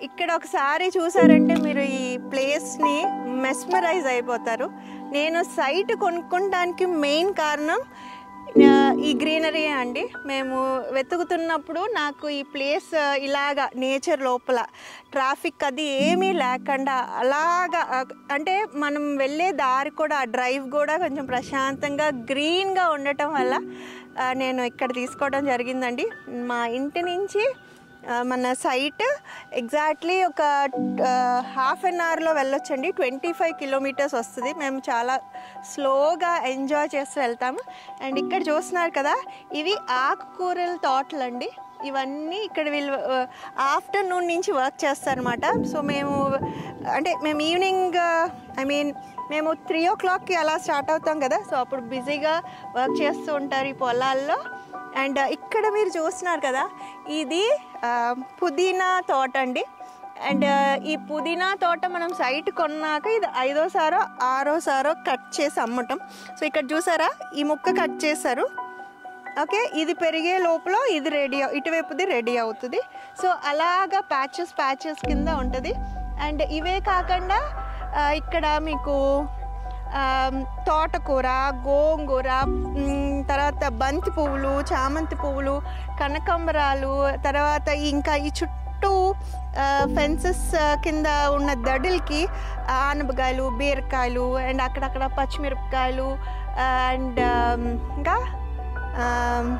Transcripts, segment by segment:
ఇక్కడ ఒకసారి చూసారంటే మీరు ఈ ప్లేస్ని మెస్మరైజ్ అయిపోతారు నేను సైట్ కొనుక్కోడానికి మెయిన్ కారణం ఆ, ఈ గ్రీనరీ అండి మేము వెతుకుతున్నప్పుడు నాకు ఈ ప్లేస్ ఇలాగా నేచర్ లోపల ట్రాఫిక్ అది ఏమీ లేకుండా అలాగా ఆ, అంటే మనం వెళ్ళే దారి కూడా ఆ డ్రైవ్ కూడా కొంచెం ప్రశాంతంగా గ్రీన్గా ఉండటం వల్ల ఆ, నేను ఇక్కడ తీసుకోవడం జరిగిందండి మా ఇంటి నుంచి ఆ, మన సైట్ ఎగ్జాక్ట్లీ ఒక హాఫ్ అన్ అవర్లో వెళ్ళొచ్చండి ట్వంటీ ఫైవ్ కిలోమీటర్స్ వస్తుంది మేము చాలా స్లోగా ఎంజాయ్ చేస్తూ వెళ్తాము అండ్ ఇక్కడ చూస్తున్నారు కదా ఇవి ఆకుకూరల తోటలు అండి ఇవన్నీ ఇక్కడ వీళ్ళు ఆఫ్టర్నూన్ నుంచి వర్క్ చేస్తారనమాట సో మేము అంటే మేము ఈవినింగ్ ఐ మీన్ మేము త్రీ ఓ క్లాక్కి అలా స్టార్ట్ అవుతాం కదా సో అప్పుడు బిజీగా వర్క్ చేస్తూ ఉంటారు ఈ పొలాల్లో అండ్ ఇక్కడ మీరు చూస్తున్నారు కదా ఇది ఆ, పుదీనా తోట అండి అండ్ ఈ పుదీనా తోట మనం సైట్ కొన్నాక ఇది ఐదోసారో ఆరోసారో కట్ చేసి అమ్మటం సో ఇక్కడ చూసారా ఈ ముక్క కట్ చేశారు ఓకే ఇది పెరిగే లోపల ఇది రెడీ ఇటువైపుది రెడీ అవుతుంది సో అలాగా ప్యాచెస్ ప్యాచెస్ కింద ఉంటుంది అండ్ ఇవే కాకుండా ఆ, ఇక్కడ మీకు ఆమ్, తోటకూర గోంగూర మ్, తర్వాత బంతి పువ్వులు చామంతి పువ్వులు కనకాంబరాలు తర్వాత ఇంకా ఈ చుట్టూ ఫెన్సెస్ కింద ఉన్న దడులకి ఆనపకాయలు బీరకాయలు అండ్ అక్కడక్కడ పచ్చిమిరపకాయలు అండ్ ఇంకా ఆమ్,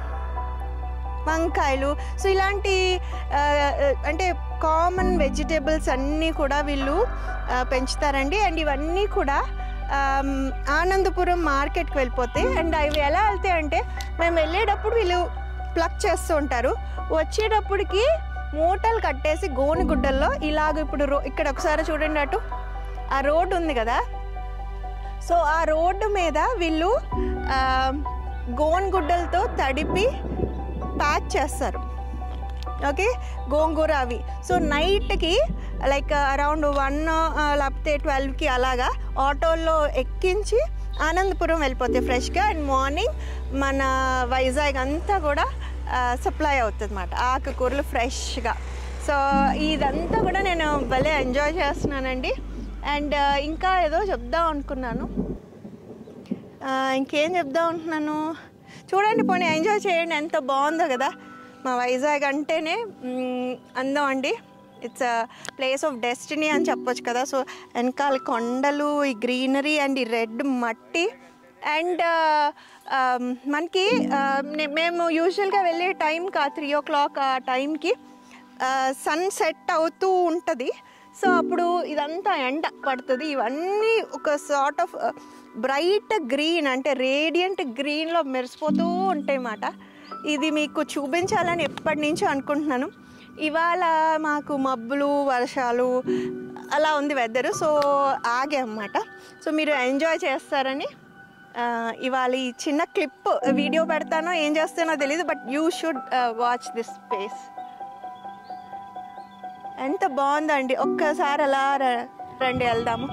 వంకాయలు సో ఇలాంటి ఆ, అంటే కామన్ వెజిటేబుల్స్ అన్నీ కూడా వీళ్ళు ఆ, పెంచుతారండి అండ్ ఇవన్నీ కూడా ఆమ్, ఆనందపురం మార్కెట్కి వెళ్ళిపోతాయి అండ్ అవి ఎలా వెళ్తాయి అంటే మేము వెళ్ళేటప్పుడు వీళ్ళు ప్లక్ చేస్తూ ఉంటారు వచ్చేటప్పటికి మూటలు కట్టేసి గోనిగుడ్డల్లో ఇలాగ ఇప్పుడు రో ఇక్కడ ఒకసారి చూడండి అటు ఆ రోడ్డు ఉంది కదా సో ఆ రోడ్డు మీద వీళ్ళు ఆ, గోన్గుడ్డలతో తడిపి ప్యాక్ చేస్తారు ఓకే గోంగూర అవి సో నైట్కి లైక్ అరౌండ్ వన్ లేకపోతే ట్వెల్వ్కి అలాగా ఆటోల్లో ఎక్కించి ఆనందపురం వెళ్ళిపోతాయి ఫ్రెష్గా అండ్ మార్నింగ్ మన వైజాగ్ అంతా కూడా సప్లై అవుతుంది అన్నమాట ఆకుకూరలు ఫ్రెష్గా సో ఇదంతా కూడా నేను భలే ఎంజాయ్ చేస్తున్నానండి అండ్ ఇంకా ఏదో చెప్దాం అనుకున్నాను ఆ, ఇంకేం చెప్దాం అంటున్నాను చూడండి పోనీ ఎంజాయ్ చేయండి ఎంత బాగుందో కదా మా వైజాగ్ అంటేనే మ్, అందం అండి ఇట్స్ ప్లేస్ ఆఫ్ డెస్టినీ అని చెప్పొచ్చు కదా సో వెనకాల కొండలు ఈ గ్రీనరీ అండ్ ఈ రెడ్ మట్టి అండ్ మనకి ఆ, నే- మేము యూజువల్గా వెళ్ళే టైంకి ఆ త్రీ ఓ క్లాక్ ఆ టైంకి సన్ సెట్ అవుతూ ఉంటుంది సో అప్పుడు ఇదంతా ఎండ పడుతుంది ఇవన్నీ ఒక సార్ట్ ఆఫ్ బ్రైట్ గ్రీన్ అంటే రేడియంట్ గ్రీన్లో మెరిసిపోతూ ఉంటాయి అన్నమాట ఇది మీకు చూపించాలని ఎప్పటి నుంచో అనుకుంటున్నాను ఇవాళ మాకు మబ్బులు వర్షాలు అలా ఉంది వెదర్ సో ఆగే అన్నమాట సో మీరు ఎంజాయ్ చేస్తారని ఆ, ఇవాళ ఈ చిన్న క్లిప్ వీడియో పెడతానో ఏం చేస్తానో తెలియదు but you should watch this space ఎంత బాగుందండి ఒక్కసారి అలా ర- రండి వెళ్దాము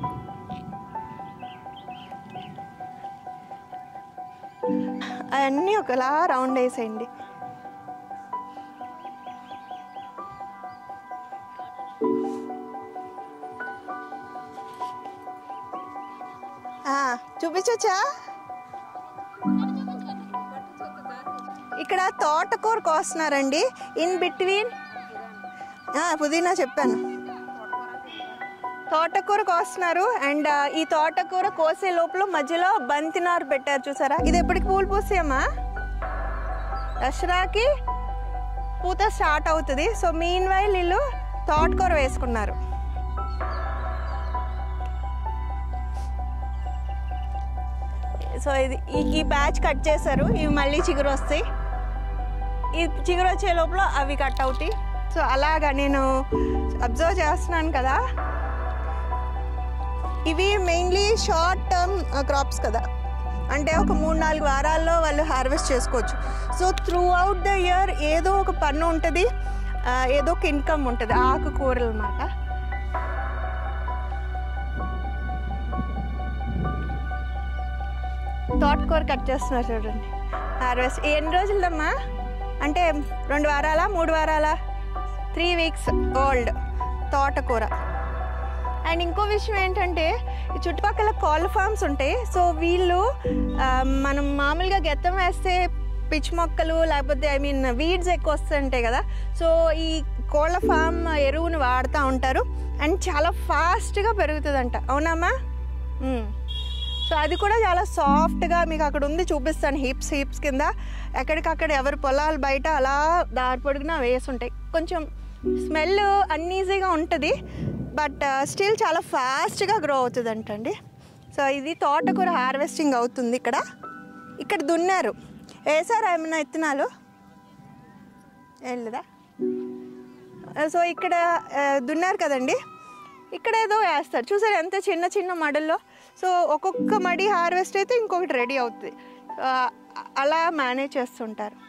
అవన్నీ ఒకలా రౌండ్ వేసేయండి ఆ, చూపించొచ్చా ఇక్కడ తోటకూర కోస్తున్నారండి ఇన్ బిట్వీన్ పుదీనా చెప్పాను తోటకూర కోస్తున్నారు అండ్ ఈ తోటకూర కోసే లోపల మధ్యలో బంతినారు పెట్టారు చూసారా ఇది ఎప్పటికి పూలు పూసేయమ్మా దసరాకి పూత స్టార్ట్ అవుతుంది సో మీన్ వైల్ వీళ్ళు తోటకూర వేసుకున్నారు సో ఇది ఈ- ఈ బ్యాచ్ కట్ చేశారు ఇవి మళ్ళీ చిగురు వస్తాయి ఈ చిగురు వచ్చే లోపల అవి కట్ అవుతాయి సో అలాగా నేను అబ్జర్వ్ చేస్తున్నాను కదా ఇవి మెయిన్లీ షార్ట్ టర్మ్ క్రాప్స్ కదా అంటే ఒక మూడు నాలుగు వారాల్లో వాళ్ళు హార్వెస్ట్ చేసుకోవచ్చు so throughout the year ఏదో ఒక పన్ను ఉంటుంది ఆ, ఏదో ఒక ఇన్కమ్ ఉంటుంది ఆకుకూరలు అన్నమాట తోటకూర కట్ చేస్తున్నారు చూడండి హార్వెస్ట్ ఎన్ని రోజులదమ్మా అంటే రెండు వారాలా మూడు వారాలా త్రీ వీక్స్ ఓల్డ్ తోటకూర అండ్ ఇంకో విషయం ఏంటంటే ఈ చుట్టుపక్కల కోళ్ళ ఫార్మ్స్ ఉంటాయి సో వీళ్ళు ఆ, మనం మామూలుగా గెత్తం వేస్తే పిచ్చి మొక్కలు లేకపోతే ఐ మీన్ వీడ్స్ ఎక్కువ వస్తుంటాయి కదా సో ఈ కోళ్ళ ఫామ్ ఎరువును వాడుతూ ఉంటారు అండ్ చాలా ఫాస్ట్గా పెరుగుతుందంట అవునమ్మా మ్మ్. సో అది కూడా చాలా సాఫ్ట్గా మీకు అక్కడ ఉంది చూపిస్తాను హిప్స్ హిప్స్ కింద ఎక్కడికక్కడ ఎవరి పొలాలు బయట అలా దారి పొడుగునా వేసి ఉంటాయి కొంచెం స్మెల్ అన్ఈజీగా ఉంటుంది బట్ స్టిల్ చాలా ఫాస్ట్గా గ్రో అవుతుంది అంటండి సో ఇది తోటకూర హార్వెస్టింగ్ అవుతుంది ఇక్కడ ఇక్కడ దున్నారు వేసారా ఏమన్నా ఇత్తనాలు ఏం లేదా సో ఇక్కడ ఆ, దున్నారు కదండి ఇక్కడ ఏదో వేస్తారు చూసారు ఎంత చిన్న చిన్న మడుల్లో సో ఒక్కొక్క మడి హార్వెస్ట్ అయితే ఇంకొకటి రెడీ అవుతుంది ఆ, అలా మేనేజ్ చేస్తుంటారు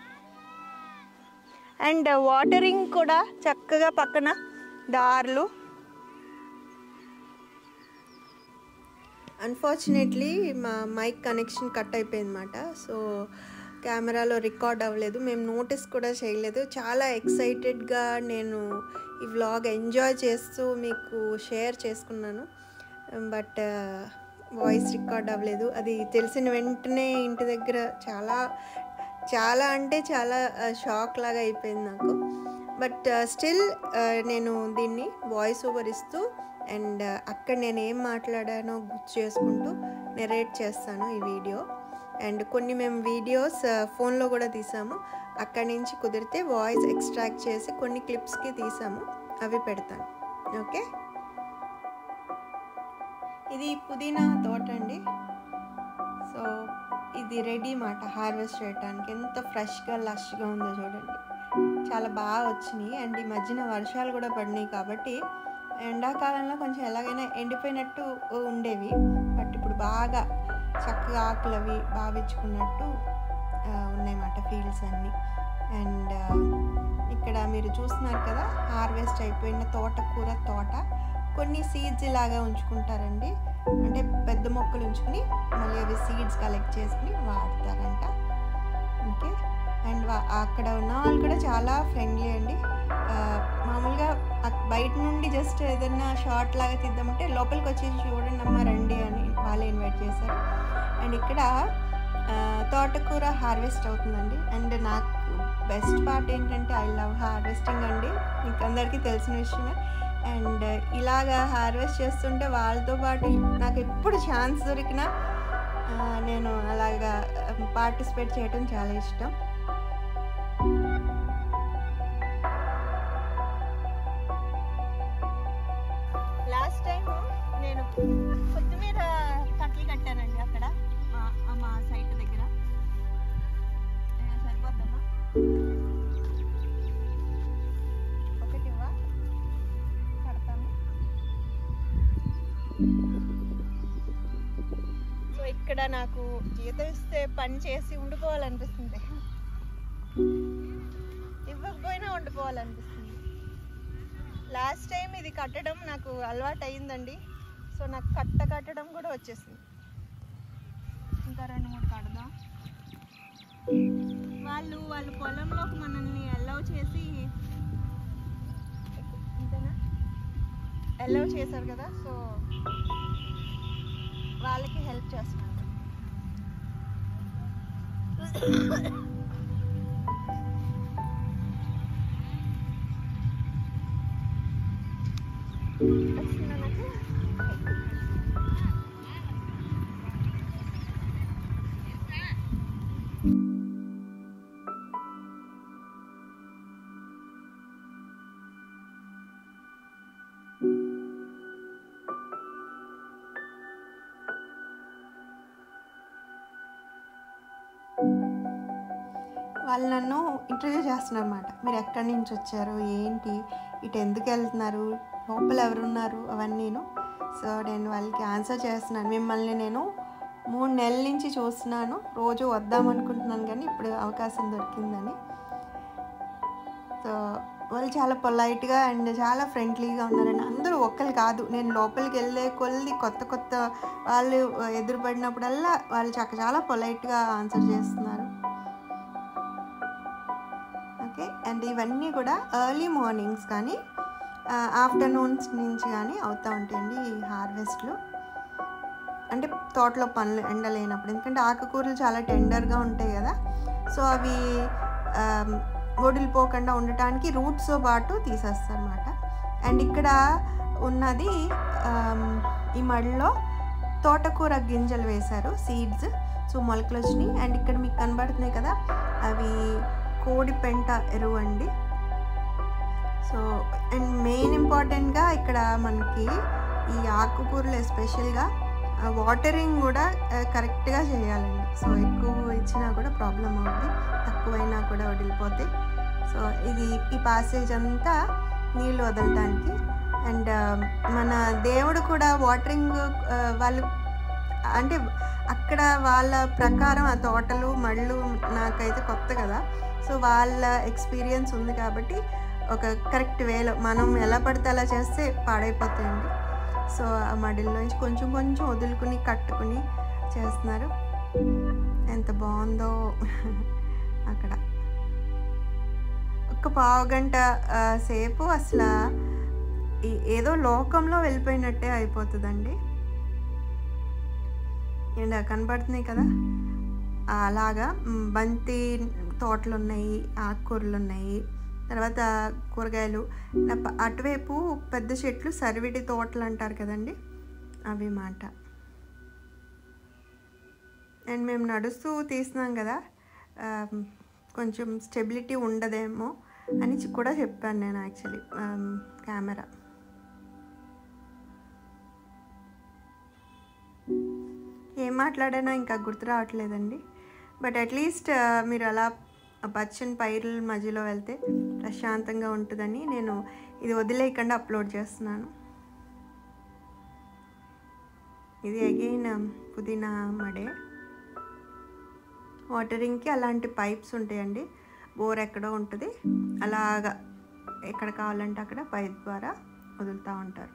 అండ్ వాటరింగ్ కూడా చక్కగా పక్కన దారులు అన్ఫార్చునేట్లీ మా మైక్ కనెక్షన్ కట్ అయిపోయింది అనమాట సో కెమెరాలో రికార్డ్ అవ్వలేదు మేము నోటీస్ కూడా చేయలేదు చాలా ఎక్సైటెడ్గా నేను ఈ వ్లాగ్ ఎంజాయ్ చేస్తూ మీకు షేర్ చేసుకున్నాను బట్ వాయిస్ రికార్డ్ అవ్వలేదు అది తెలిసిన వెంటనే ఇంటి దగ్గర చాలా చాలా అంటే చాలా షాక్ లాగా అయిపోయింది నాకు బట్ స్టిల్ నేను దీన్ని వాయిస్ ఓవర్ ఇస్తూ అండ్ అక్కడ నేను ఏం మాట్లాడానో గుర్తు చేసుకుంటూ నెరేట్ చేస్తాను ఈ వీడియో అండ్ కొన్ని మేము వీడియోస్ ఫోన్లో కూడా తీసాము అక్కడి నుంచి కుదిరితే వాయిస్ ఎక్స్ట్రాక్ట్ చేసి కొన్ని క్లిప్స్కి తీసాము అవి పెడతాను ఓకే ఇది పుదీనా తోట అండి సో ఇది రెడీ మాట హార్వెస్ట్ చేయడానికి ఎంత ఫ్రెష్గా లష్గా ఉందో చూడండి చాలా బాగా వచ్చినాయి అండ్ ఈ మధ్యన వర్షాలు కూడా పడినాయి కాబట్టి ఎండాకాలంలో కొంచెం ఎలాగైనా ఎండిపోయినట్టు ఉండేవి బట్ ఇప్పుడు బాగా చక్కగా ఆకులు అవి బాగా ఇచ్చుకున్నట్టు ఉన్నాయన్నమాట ఫీల్డ్స్ అన్నీ అండ్ ఇక్కడ మీరు చూస్తున్నారు కదా హార్వెస్ట్ అయిపోయిన తోటకూర తోట కొన్ని సీడ్స్ ఇలాగా ఉంచుకుంటారండి అంటే పెద్ద మొక్కలు ఉంచుకుని మళ్ళీ అవి సీడ్స్ కలెక్ట్ చేసుకుని వాడతారంట ఓకే అండ్ అక్కడ ఉన్న వాళ్ళు కూడా చాలా ఫ్రెండ్లీ అండి ఆ, మామూలుగా అక్- బయట నుండి జస్ట్ ఏదన్నా షార్ట్ లాగా తీద్దామంటే లోపలికి వచ్చేసి చూడండి అమ్మ రండి అని వాళ్ళే ఇన్వైట్ చేశారు అండ్ ఇక్కడ ఆ, తోటకూర హార్వెస్ట్ అవుతుందండి అండ్ నాకు బెస్ట్ పార్ట్ ఏంటంటే ఐ లవ్ హార్వెస్టింగ్ అండి మీకు అందరికీ తెలిసిన విషయమే అండ్ ఇలాగా హార్వెస్ట్ చేస్తుంటే వాళ్ళతో పాటు నాకు ఎప్పుడు ఛాన్స్ దొరికినా ఆ, నేను అలాగా పార్టిసిపేట్ చేయడం చాలా ఇష్టం లాస్ట్ టైం నేను కొత్తిమీర కట్టలు కట్టానండి అక్కడ మా- మా సైట్ దగ్గర ఏ, సరిపోతుందా ఒకటి ఇవ్వా కడతాను సో ఇక్కడ నాకు జీతం ఇస్తే పని చేసి ఉండిపోవాలనిపిస్తుంది ఇవ్వకపోయినా ఉండిపోవాలనిపిస్తుంది లాస్ట్ టైం ఇది కట్టడం నాకు అలవాటు అయిందండి సో నాకు కట్ట కట్టడం కూడా వచ్చేసింది ఇంకా రెండు మూడు కడదాం వాళ్ళు వాళ్ళ పొలంలోకి మనల్ని అలౌ చేసి ఇంతేనా అలౌ చేశారు కదా సో వాళ్ళకి హెల్ప్ చేస్తున్నాను వచ్చిందా నాకు వాళ్ళు నన్ను ఇంటర్వ్యూ చేస్తున్నారు అనమాట మీరు ఎక్కడి నుంచి వచ్చారు ఏంటి ఇటు ఎందుకు వెళ్తున్నారు లోపల ఎవరున్నారు అవన్నీను సో నేను వాళ్ళకి ఆన్సర్ చేస్తున్నాను మిమ్మల్ని నేను మూడు నెలల నుంచి చూస్తున్నాను రోజు వద్దాం అనుకుంటున్నాను కానీ ఇప్పుడు అవకాశం దొరికిందని సో వాళ్ళు చాలా పొలైట్గా అండ్ చాలా ఫ్రెండ్లీగా ఉన్నారండి అందరూ ఒక్కరు కాదు నేను లోపలికి వెళ్ళే కొద్ది కొత్త కొత్త వాళ్ళు ఎదురుపడినప్పుడల్లా వాళ్ళు చక్క చాలా పొలైట్గా ఆన్సర్ చేస్తున్నారు ఓకే అండ్ ఇవన్నీ కూడా ఎర్లీ మార్నింగ్స్ కానీ ఆఫ్టర్నూన్స్ నుంచి కానీ అవుతూ ఉంటాయండి ఈ హార్వెస్ట్లు అంటే తోటలో పనులు ఎండ లేనప్పుడు ఎందుకంటే ఆకుకూరలు చాలా టెండర్గా ఉంటాయి కదా సో అవి ఆమ్, వడిలిపోకుండా ఉండటానికి రూట్స్తో పాటు తీసేస్తారు అనమాట అండ్ ఇక్కడ ఉన్నది ఆమ్, ఈ మడిలో తోటకూర గింజలు వేశారు సీడ్స్ సో మొలకలు వచ్చినాయి అండ్ ఇక్కడ మీకు కనబడుతున్నాయి కదా అవి కోడి పెంట ఎరువు అండి సో అండ్ మెయిన్ ఇంపార్టెంట్గా ఇక్కడ మనకి ఈ ఆకుకూరలు ఎస్పెషల్గా వాటరింగ్ కూడా కరెక్ట్గా చేయాలండి సో ఎక్కువ ఇచ్చినా కూడా ప్రాబ్లం అవుతుంది తక్కువైనా కూడా వదిలిపోతే సో ఇది ఈ పాసేజ్ అంతా నీళ్ళు వదలటానికి అండ్ మన దేవుడు కూడా వాటరింగ్ వాళ్ళు అంటే అక్కడ వాళ్ళ ప్రకారం ఆ తోటలు మళ్ళు నాకైతే కొత్త కదా సో వాళ్ళ ఎక్స్పీరియన్స్ ఉంది కాబట్టి ఒక కరెక్ట్ వేలో మనం ఎలా పడితే అలా చేస్తే పాడైపోతాయండి సో ఆ మడిల్లోంచి కొంచెం కొంచెం వదులుకుని కట్టుకుని చేస్తున్నారు ఎంత బాగుందో అక్కడ ఒక పావు గంట ఆ, సేపు అసలు ఈ- ఏదో లోకంలో వెళ్ళిపోయినట్టే అయిపోతుందండి అండ్ కనబడుతున్నాయి కదా ఆ, అలాగా మ్, బంతి తోటలు ఉన్నాయి ఆకుకూరలు ఉన్నాయి తర్వాత కూరగాయలు నా ప- అటువైపు పెద్ద చెట్లు సరివిడి తోటలు అంటారు కదండి అవి మాట అండ్ మేము నడుస్తూ తీస్తున్నాం కదా ఆ, కొంచెం స్టెబిలిటీ ఉండదేమో అని చి- కూడా చెప్పాను నేను యాక్చువల్లీ కెమెరా ఏం మాట్లాడానో ఇంకా గుర్తు రావట్లేదండి బట్ అట్లీస్ట్ మీరు అలా ఆ పచ్చని పైర్ల మధ్యలో వెళ్తే ప్రశాంతంగా ఉంటుందని నేను ఇది వదిలేయకుండా అప్లోడ్ చేస్తున్నాను ఇది అగైన్ పుదీనా మడే వాటరింగ్కి అలాంటి పైప్స్ ఉంటాయండి బోర్ ఎక్కడో ఉంటుంది అలాగా ఎక్కడ కావాలంటే అక్కడ పైప్ ద్వారా వదులుతూ ఉంటారు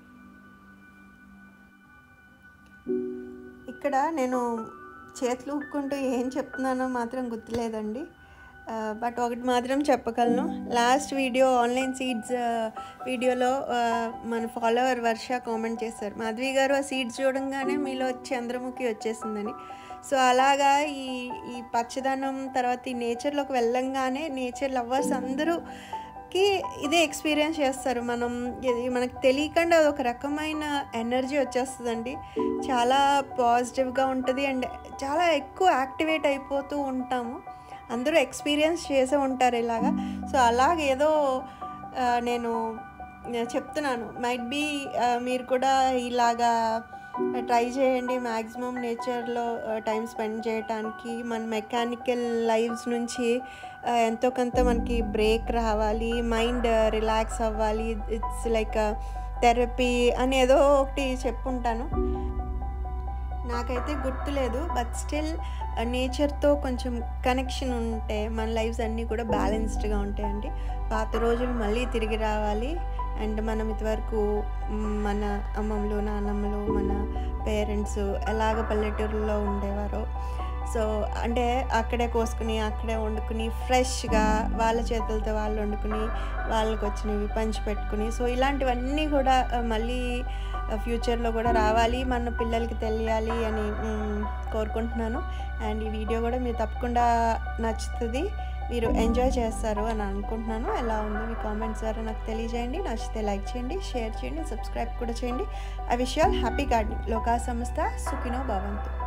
ఇక్కడ నేను చేతులు ఊక్కుంటూ ఏం చెప్తున్నానో మాత్రం గుర్తులేదండి బట్ ఒకటి మాత్రం చెప్పగలను లాస్ట్ వీడియో ఆన్లైన్ సీడ్స్ వీడియోలో ఆ, మన ఫాలోవర్ వర్ష కామెంట్ చేశారు మాధవి గారు ఆ సీడ్స్ చూడంగానే మీలో చంద్రముఖి వచ్చేసిందని సో అలాగా ఈ ఈ పచ్చదనం తర్వాత ఈ నేచర్లోకి వెళ్ళంగానే నేచర్ లవర్స్ అందరూ కి ఇదే ఎక్స్పీరియన్స్ చేస్తారు మనం ఇది మనకు తెలియకుండా అది ఒక రకమైన ఎనర్జీ వచ్చేస్తుందండి చాలా పాజిటివ్గా ఉంటుంది అండ్ చాలా ఎక్కువ యాక్టివేట్ అయిపోతూ ఉంటాము అందరూ ఎక్స్పీరియన్స్ చేసే ఉంటారు ఇలాగా సో అలాగేదో ఆ, నేను నేను చెప్తున్నాను మైట్ బీ మీరు కూడా ఇలాగా ట్రై చేయండి మ్యాక్సిమం నేచర్లో టైం స్పెండ్ చేయడానికి మన మెకానికల్ లైఫ్స్ నుంచి ఆ, ఎంతో కొంత మనకి బ్రేక్ రావాలి మైండ్ రిలాక్స్ అవ్వాలి ఇట్స్ లైక్ థెరపీ అని ఏదో ఒకటి చెప్పుంటాను నాకైతే గుర్తులేదు బట్ స్టిల్ నేచర్తో కొంచెం కనెక్షన్ ఉంటే మన లైఫ్స్ అన్నీ కూడా బ్యాలెన్స్డ్గా ఉంటాయండి పాత రోజులు మళ్ళీ తిరిగి రావాలి అండ్ మనం ఇదివరకు మ్, మన అమ్మమ్మలు నాన్నమ్మలు మన పేరెంట్స్ ఎలాగ పల్లెటూరులో ఉండేవారో సో అంటే అక్కడే కోసుకుని అక్కడే వండుకుని ఫ్రెష్గా వాళ్ళ చేతులతో వాళ్ళు వండుకుని వాళ్ళకి వచ్చినవి పంచి పెట్టుకుని సో ఇలాంటివన్నీ కూడా ఆ, మళ్ళీ ఫ్యూచర్లో కూడా రావాలి మన పిల్లలకి తెలియాలి అని మ్, కోరుకుంటున్నాను అండ్ ఈ వీడియో కూడా మీరు తప్పకుండా నచ్చుతుంది మీరు ఎంజాయ్ చేస్తారు అని అనుకుంటున్నాను ఎలా ఉందో మీ కామెంట్స్ ద్వారా నాకు తెలియజేయండి నచ్చితే లైక్ చేయండి షేర్ చేయండి సబ్స్క్రైబ్ కూడా చేయండి I wish all happy gardening లోకా సంస్థ సుఖినో భవంతు